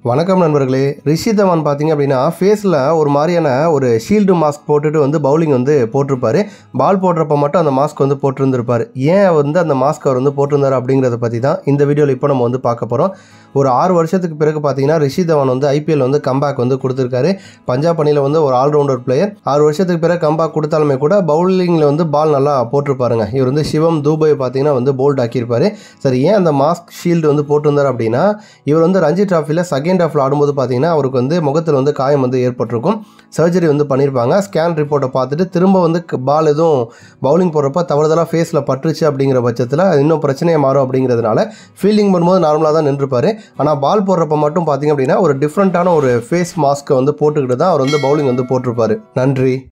வணக்கம் நண்பர்களே ரிஷி தவான் பார்த்தீங்க அப்படின்னா ஃபேஸில் ஒரு மாதிரியான ஒரு ஷீல்டு மாஸ்க் போட்டுட்டு வந்து பவுலிங் வந்து போட்டிருப்பாரு பால் போடுறப்ப மட்டும் அந்த மாஸ்க் வந்து போட்டிருந்திருப்பாரு ஏன் வந்து அந்த மாஸ்க் அவர் வந்து போட்டிருந்தாரு அப்படிங்கிறத பற்றி தான் இந்த வீடியோவில் இப்போ நம்ம வந்து பார்க்க போகிறோம் ஒரு ஆறு வருஷத்துக்கு பிறகு பார்த்தீங்கன்னா ரிஷி தவான் வந்து ஐபிஎல் வந்து கம்பேக் வந்து கொடுத்துருக்காரு பஞ்சாப் அணியில் வந்து ஒரு ஆல்ரவுண்டர் பிளேயர் ஆறு வருஷத்துக்கு பிறகு கம்பேக் கொடுத்தாலுமே கூட பவுலிங்கில் வந்து பால் நல்லா போட்டிருப்பாருங்க இவர் வந்து சிவம் தூபை பார்த்தீங்கன்னா வந்து போல்ட் ஆக்கியிருப்பாரு சரி ஏன் அந்த மாஸ்க் ஷீல்டு வந்து போட்டிருந்தார் அப்படின்னா இவர் வந்து ரஞ்சி டிராஃபியில் செகண்ட் ஹாஃபில் ஆடும்போது பார்த்தீங்கன்னா அவருக்கு வந்து முகத்தில் வந்து காயம் வந்து ஏற்பட்டிருக்கும் சர்ஜரி வந்து பண்ணியிருப்பாங்க ஸ்கேன் ரிப்போர்ட்டை பார்த்துட்டு திரும்ப வந்து பால் எதுவும் பவுலிங் போடுறப்ப தவறுதலாக ஃபேஸில் பட்டுருச்சு அப்படிங்கிற பட்சத்தில் அது இன்னும் பிரச்சனையாக மாறும் அப்படிங்கிறதுனால ஃபீல்டிங் பண்ணும்போது நார்மலாக தான் நின்றுப்பார் ஆனால் பால் போடுறப்ப மட்டும் பார்த்தீங்க அப்படின்னா ஒரு டிஃப்ரெண்ட்டான ஒரு ஃபேஸ் மாஸ்க்கை வந்து போட்டுக்கிட்டு தான் அவர் வந்து பவுலிங் வந்து போட்டிருப்பாரு நன்றி